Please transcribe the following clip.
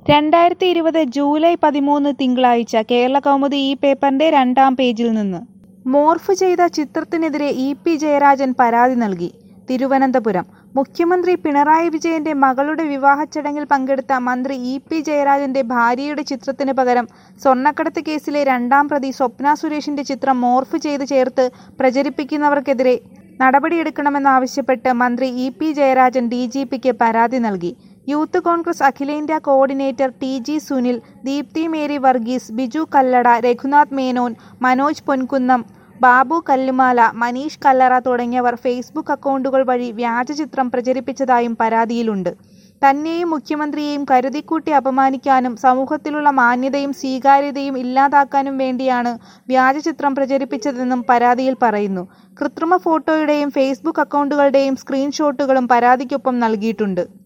രണ്ടായിരത്തി ഇരുപത് ജൂലൈ പതിമൂന്ന് തിങ്കളാഴ്ച കേരളകൗമുദി ഈ പേപ്പറിന്റെ രണ്ടാം പേജിൽ നിന്ന് മോർഫ് ചെയ്ത ചിത്രത്തിനെതിരെ ഇ പി ജയരാജൻ പരാതി നൽകി തിരുവനന്തപുരം മുഖ്യമന്ത്രി പിണറായി വിജയന്റെ മകളുടെ വിവാഹ ചടങ്ങിൽ പങ്കെടുത്ത മന്ത്രി ഇ പി ജയരാജന്റെ ഭാര്യയുടെ ചിത്രത്തിന് പകരം സ്വർണ്ണക്കടത്ത് കേസിലെ രണ്ടാം പ്രതി സ്വപ്ന സുരേഷിന്റെ ചിത്രം മോർഫ് ചെയ്ത് ചേർത്ത് പ്രചരിപ്പിക്കുന്നവർക്കെതിരെ നടപടിയെടുക്കണമെന്നാവശ്യപ്പെട്ട് മന്ത്രി E P Jayarajan D G പിക്ക് പരാതി നൽകി യൂത്ത് കോൺഗ്രസ് അഖിലേന്ത്യാ coordinator T G Sunil Deepti Mary Varghese Biju Kallada Raghunath Menon Manoj Ponkunnam Babu Kallumala Maneesh Kallara തുടങ്ങിയവർ ഫേസ്ബുക്ക് അക്കൗണ്ടുകൾ വഴി വ്യാജചിത്രം പ്രചരിപ്പിച്ചതായും പരാതിയിലുണ്ട് തന്നെയും മുഖ്യമന്ത്രിയെയും കരുതിക്കൂട്ടി അപമാനിക്കാനും സമൂഹത്തിലുള്ള മാന്യതയും സ്വീകാര്യതയും ഇല്ലാതാക്കാനും വേണ്ടിയാണ് വ്യാജചിത്രം പ്രചരിപ്പിച്ചതെന്നും പരാതിയിൽ പറയുന്നു കൃത്രിമ ഫോട്ടോയുടെയും ഫേസ്ബുക്ക് അക്കൗണ്ടുകളുടെയും സ്ക്രീൻഷോട്ടുകളും പരാതിക്കൊപ്പം നൽകിയിട്ടുണ്ട്